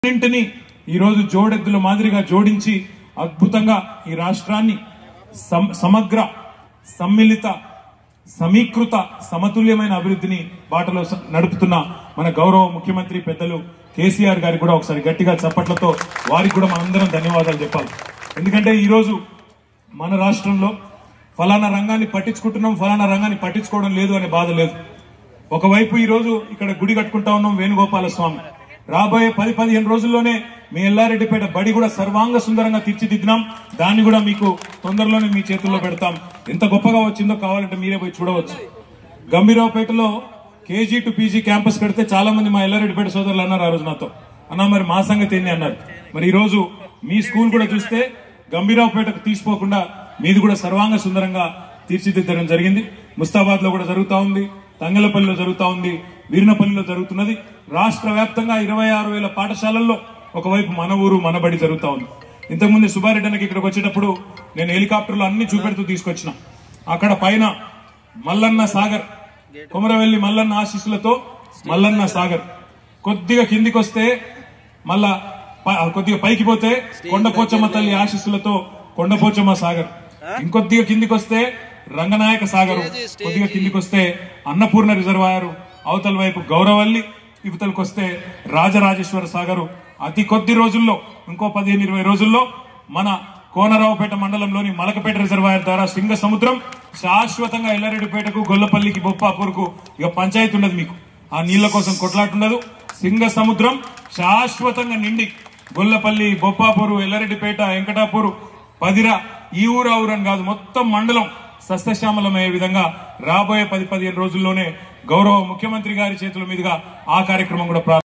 అన్నింటినీ ఈరోజు జోడెద్దుల మాదిరిగా జోడించి అద్భుతంగా ఈ రాష్ట్రాన్ని సమ- సమగ్ర సమ్మిళిత సమీకృత సమతుల్యమైన అభివృద్ధిని బాటలో స- నడుపుతున్న మన గౌరవ ముఖ్యమంత్రి పెద్దలు కేసీఆర్ గారికి కూడా ఒకసారి గట్టిగా చప్పట్లతో వారికి కూడా మనందరం ధన్యవాదాలు చెప్పాలి ఎందుకంటే ఈరోజు మన రాష్ట్రంలో ఫలానా రంగాన్ని పట్టించుకుంటున్నాం ఫలానా రంగాన్ని పట్టించుకోవడం లేదు అనే బాధ లేదు ఒకవైపు ఈ రోజు ఇక్కడ గుడి కట్టుకుంటా ఉన్నాం వేణుగోపాల స్వామి రాబోయే పది పదిహేను రోజుల్లోనే మీ ఎల్లారెడ్డిపేట బడి కూడా సర్వాంగ సుందరంగా తీర్చిదిద్దినాం దాన్ని కూడా మీకు తొందరలోనే మీ చేతుల్లో పెడతాం ఎంత గొప్పగా వచ్చిందో కావాలంటే మీరే పోయి చూడవచ్చు గంభీరావుపేటలో కేజీ టు పీజీ క్యాంపస్ కడితే చాలా మంది మా ఎల్లారెడ్డిపేట సోదరులు అన్నారు ఆ రోజు నాతో అన్నా మరి మా సంగతి ఏంది అన్నారు మరి ఈ రోజు మీ స్కూల్ కూడా చూస్తే గంభీరావుపేటకు తీసిపోకుండా మీది కూడా సర్వాంగ సుందరంగా తీర్చిదిద్దడం జరిగింది ముస్తాబాద్ లో కూడా జరుగుతా ఉంది తంగలపల్లిలో జరుగుతా ఉంది వీరినపల్లిలో జరుగుతున్నది రాష్ట్ర వ్యాప్తంగా ఇరవై ఆరు వేల పాఠశాలల్లో ఒకవైపు మన ఊరు మన బడి జరుగుతా ఉంది ఇంతకుముందు సుబ్బారెడ్డి అన్నకి ఇక్కడికి వచ్చేటప్పుడు నేను హెలికాప్టర్లో అన్ని చూపెడుతూ తీసుకొచ్చిన అక్కడ పైన మల్లన్న సాగర్ కొమరవెల్లి మల్లన్న ఆశీస్సులతో మల్లన్న సాగర్ కొద్దిగా కిందికి వస్తే మళ్ళా ప- కొద్దిగా పైకి పోతే కొండపోచమ్మ తల్లి ఆశీస్సులతో కొండపోచమ్మ సాగర్ ఇంకొద్దిగా కిందికి వస్తే రంగనాయక సాగర్ కొద్దిగా కిందికి వస్తే అన్నపూర్ణ రిజర్వాయర్ అవతల వైపు గౌరవల్లి ఇవతలకు వస్తే రాజరాజేశ్వర సాగరు అతి కొద్ది రోజుల్లో ఇంకో పదిహేను ఇరవై రోజుల్లో మన కోనరావుపేట మండలంలోని మలకపేట రిజర్వాయర్ ద్వారా సింగ సముద్రం శాశ్వతంగా ఎల్లారెడ్డిపేటకు గొల్లపల్లికి బొప్పాపూర్కు ఇక పంచాయతీ ఉండదు మీకు ఆ నీళ్ల కోసం కొట్లాటుండదు సింగ సముద్రం శాశ్వతంగా నిండి గొల్లపల్లి బొప్పాపూరు ఎల్లారెడ్డిపేట వెంకటాపూరు పదిరా ఈ ఊరు ఆ ఊరు అని కాదు మొత్తం మండలం సస్యశ్యామలమయ్యే విధంగా రాబోయే పది పదిహేను రోజుల్లోనే గౌరవ ముఖ్యమంత్రి గారి చేతుల మీదుగా ఆ కార్యక్రమం కూడా ప్రారంభం